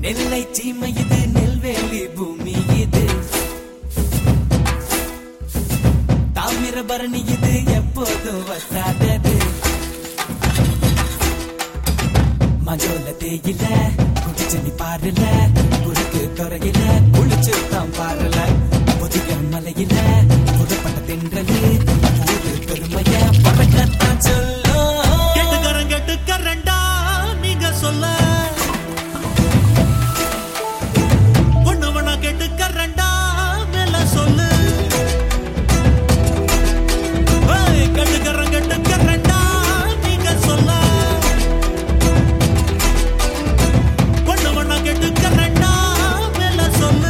நெல்லை சீமை இது நெல்வேலி பூமி இது தாமிரபரணி இது எப்போதும் வத்தாதது மஜோல தேயில குடிச்சு நீ பாருல குறுக்கு துறையில குளிச்சு தான் பாருல புதிய மலையில புதுப்பட்ட தென்றலு ஊரு பெருமைய பறக்கத்தான் சொல்லும் கெட்டுக்கரன் கெட்டுக்கரண்டா நீங்க சொல்ல பொண்ணுவனா கெட்டுக்கரண்டா மேல சொல்லு ஏய், கெட்டுக்கரன் கெட்டுக்கரண்டா நீங்க சொல்ல பொண்ணுவனா கெட்டுக்கரண்டா மேல சொல்லு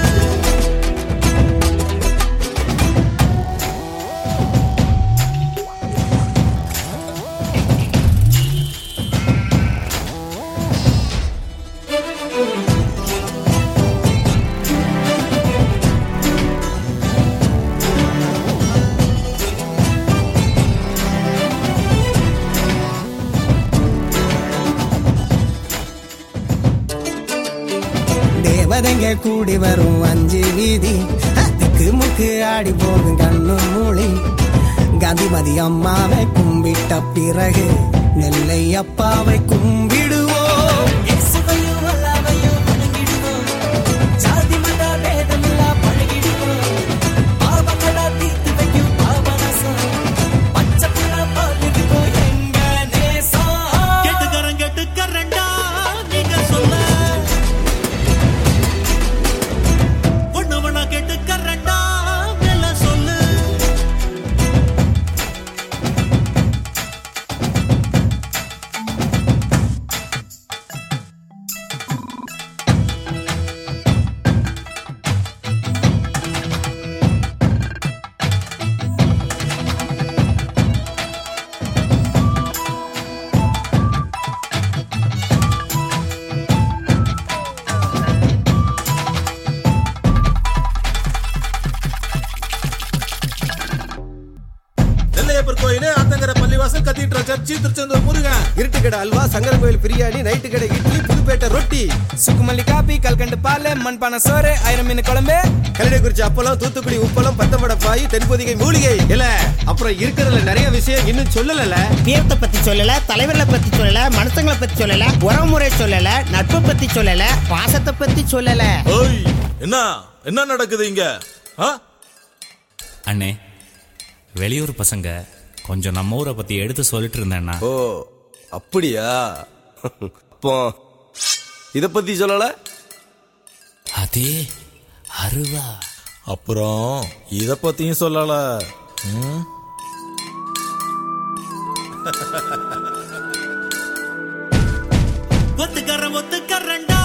தேவதைங்க கூடி வரும் அஞ்சு வீதி அதுக்கு முக்கு ஆடி போகும் கண்ணு மூளி காந்திமதி அம்மாவை கும்பிட்ட பிறகு நெல்லை அப்பாவை கும்பிடுவோம் இயேசுவையும் அல்லாவையும் வணங்கிடுவோம். ஜாதி மத பேதமில்லா பழகிடுவோம். பாவங்களா தீர்த்து வைக்கும் பாபநாசம். பச்சை புறா போல் இருக்கும் எங்க நேசம். கெட்டுக்கரன் கெட்டுக்கரண்டா நீங்க சொல்ல பொண்ணுவனா கெட்டுக்கரண்டா மேல சொல்லு நெல்லையப்பர் கோயில் ஆத்தங்கர பள்ளிவாசல் கத்தீட்ரல் சர்ச்சி திருச்செந்தூர் முருகன் இருட்டு கடை அல்வா சங்கரன் கோயில் பிரியாணி நைட்டு கடை இட்லி புதுப்பேட்டை ரொட்டி சுக்குமல்லி காப்பி கல்கண்டு பால் மண்பானை சோறு ஆயிரம் மீன் குழம்பு கல்லடைக்குறிச்சி அப்பளம் தூத்துக்குடி உப்பளம் பத்தம்பட பாய் தென்பொதிகை மூலிகை இல்ல அப்புறம் இருக்கிறதுல நிறைய விஷயம் இன்னும் சொல்லல தீர்த்த பத்தி சொல்லல தலைவர்களை பத்தி சொல்லல மனுஷங்களை பத்தி சொல்லல உறவுமுறை சொல்லல நட்பு பத்தி சொல்லல பாசத்தை பத்தி சொல்லல ஓய் என்ன என்ன நடக்குது இங்க ஆ? அண்ணே வெளியூர் பசங்க கொஞ்சம் நம்ம ஊரை பத்தி எடுத்து சொல்லிட்டு இருந்தேன்னா ஓ அப்படியா அப்போ இத பத்தி சொல்லல அதே அருவா அப்புறம் இத பத்தியும் சொல்லல ம்? ஒத்துக்கரன் ஒத்துக்கரண்டா